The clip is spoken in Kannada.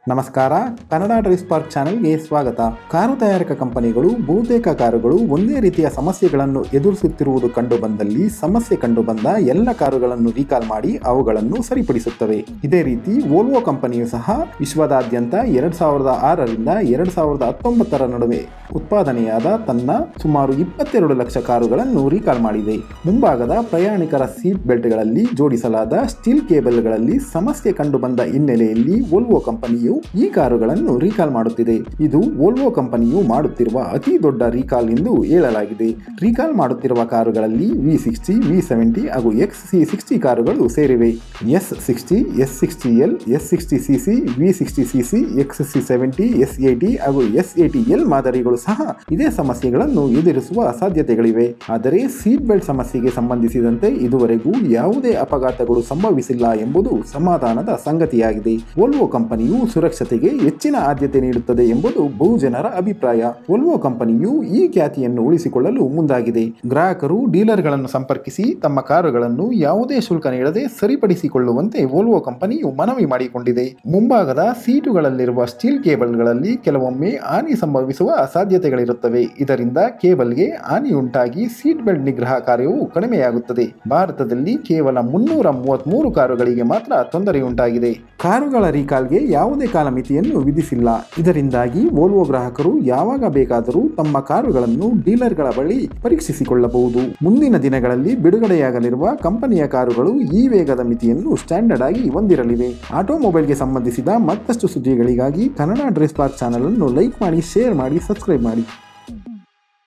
ನಮಸ್ಕಾರ ಕನ್ನಡ ಡ್ರೈವ್ ಸ್ಪಾರ್ಕ್ ಚಾನೆಲ್ಗೆ ಸ್ವಾಗತ ಕಾರು ತಯಾರಕ ಕಂಪನಿಗಳು ಬಹುತೇಕ ಕಾರುಗಳು ಒಂದೇ ರೀತಿಯ ಸಮಸ್ಯೆಗಳನ್ನು ಎದುರಿಸುತ್ತಿರುವುದು ಕಂಡುಬಂದಲ್ಲಿ ಸಮಸ್ಯೆ ಕಂಡುಬಂದ ಎಲ್ಲ ಕಾರುಗಳನ್ನು ರೀಕಾಲ್ ಮಾಡಿ ಅವುಗಳನ್ನು ಸರಿಪಡಿಸುತ್ತವೆ ಇದೇ ರೀತಿ ವೋಲ್ವೋ ಕಂಪನಿಯು ಸಹ ವಿಶ್ವದಾದ್ಯಂತ ಎರಡ್ ಸಾವಿರದ ಆರರಿಂದ ಎರಡ್ ಸಾವಿರದ ಹತ್ತೊಂಬತ್ತರ ನಡುವೆ ಉತ್ಪಾದನೆಯಾದ ತನ್ನ ಸುಮಾರು ಇಪ್ಪತ್ತೆರಡು ಲಕ್ಷ ಕಾರುಗಳನ್ನು ರೀಕಾಲ್ ಮಾಡಿದೆ ಮುಂಭಾಗದ ಪ್ರಯಾಣಿಕರ ಸೀಟ್ ಬೆಲ್ಟ್ಗಳಲ್ಲಿ ಜೋಡಿಸಲಾದ ಸ್ಟೀಲ್ ಕೇಬಲ್ಗಳಲ್ಲಿ ಸಮಸ್ಯೆ ಕಂಡುಬಂದ ಹಿನ್ನೆಲೆಯಲ್ಲಿ ವೋಲ್ವೋ ಕಂಪನಿಯು ಈ ಕಾರುಗಳನ್ನು ರೀಕಾಲ್ ಮಾಡುತ್ತಿದೆ ಇದು ವೋಲ್ವೋ ಕಂಪನಿಯು ಮಾಡುತ್ತಿರುವ ಅತಿ ದೊಡ್ಡ ರೀಕಾಲ್ ಎಂದು ಹೇಳಲಾಗಿದೆ ರೀಕಾಲ್ ಮಾಡುತ್ತಿರುವ ಕಾರುಗಳಲ್ಲಿ ವಿ ಸಿಕ್ಸ್ಟಿ ವಿ ಸೆವೆಂಟಿ ಹಾಗೂ ಎಕ್ಸ್ ಸಿ ಸಿಕ್ಸ್ಟಿ ಕಾರುಗಳು ಸೇರಿವೆ S sixty S sixty L S sixty C C V sixty C C X C seventy S eighty ಹಾಗೂ ಎಸ್ ಏಟಿ ಎಲ್ ಮಾದರಿಗಳು ಸಹ ಇದೇ ಸಮಸ್ಯೆಗಳನ್ನು ಎದುರಿಸುವ ಸಾಧ್ಯತೆಗಳಿವೆ ಆದರೆ ಸೀಟ್ ಬೆಲ್ಟ್ ಸಮಸ್ಯೆಗೆ ಸಂಬಂಧಿಸಿದಂತೆ ಇದುವರೆಗೂ ಯಾವುದೇ ಅಪಘಾತಗಳು ಸಂಭವಿಸಿಲ್ಲ ಎಂಬುದು ಸಮಾಧಾನದ ಸಂಗತಿಯಾಗಿದೆ ವೋಲ್ವೋ ಕಂಪನಿಯು ಸುರಕ್ಷತೆಗೆ ಹೆಚ್ಚಿನ ಆದ್ಯತೆ ನೀಡುತ್ತದೆ ಎಂಬುದು ಬಹುಜನರ ಅಭಿಪ್ರಾಯ ವೋಲ್ವೋ ಕಂಪನಿಯು ಈ ಖ್ಯಾತಿಯನ್ನು ಉಳಿಸಿಕೊಳ್ಳಲು ಮುಂದಾಗಿದೆ ಗ್ರಾಹಕರು ಡೀಲರ್ಗಳನ್ನು ಸಂಪರ್ಕಿಸಿ ತಮ್ಮ ಕಾರುಗಳನ್ನು ಯಾವುದೇ ಶುಲ್ಕ ನೀಡದೆ ಸರಿಪಡಿಸಿಕೊಳ್ಳುವಂತೆ ವೋಲ್ವೋ ಕಂಪನಿಯು ಮನವಿ ಮಾಡಿಕೊಂಡಿದೆ ಮುಂಭಾಗದ ಸೀಟುಗಳಲ್ಲಿರುವ ಸ್ಟೀಲ್ ಕೇಬಲ್ಗಳಲ್ಲಿ ಕೆಲವೊಮ್ಮೆ ಹಾನಿ ಸಂಭವಿಸುವ ಸಾಧ್ಯತೆಗಳಿರುತ್ತವೆ ಇದರಿಂದ ಕೇಬಲ್ಗೆ ಹಾನಿಯುಂಟಾಗಿ ಸೀಟ್ ಬೆಲ್ಟ್ ನಿಗ್ರಹ ಕಾರ್ಯವು ಕಡಿಮೆಯಾಗುತ್ತದೆ ಭಾರತದಲ್ಲಿ ಕೇವಲ ಮುನ್ನೂರ ಮೂವತ್ಮೂರು ಕಾರುಗಳಿಗೆ ಮಾತ್ರ ತೊಂದರೆಯುಂಟಾಗಿದೆ ಕಾರುಗಳ ರೀಕಾಲ್ಗೆ ಯಾವುದೇ ಕಾಲಮಿತಿಯನ್ನು ವಿಧಿಸಿಲ್ಲ ಇದರಿಂದಾಗಿ ವೋಲ್ವೋ ಗ್ರಾಹಕರು ಯಾವಾಗ ಬೇಕಾದರೂ ತಮ್ಮ ಕಾರುಗಳನ್ನು ಡೀಲರ್ಗಳ ಬಳಿ ಪರೀಕ್ಷಿಸಿಕೊಳ್ಳಬಹುದು ಮುಂದಿನ ದಿನಗಳಲ್ಲಿ ಬಿಡುಗಡೆಯಾಗಲಿರುವ ಕಂಪನಿಯ ಕಾರುಗಳು ಈ ವೇಗದ ಮಿತಿಯನ್ನು ಸ್ಟ್ಯಾಂಡರ್ಡ್ ಆಗಿ ಹೊಂದಿರಲಿವೆ ಆಟೋಮೊಬೈಲ್ಗೆ ಸಂಬಂಧಿಸಿದ ಮತ್ತಷ್ಟು ಸುದ್ದಿಗಳಿಗಾಗಿ ಕನ್ನಡ ಡ್ರೆಸ್ ಪಾರ್ಕ್ ಚಾನಲ್ ಅನ್ನು ಲೈಕ್ ಮಾಡಿ ಶೇರ್ ಮಾಡಿ ಸಬ್ಸ್ಕ್ರೈಬ್ ಮಾಡಿ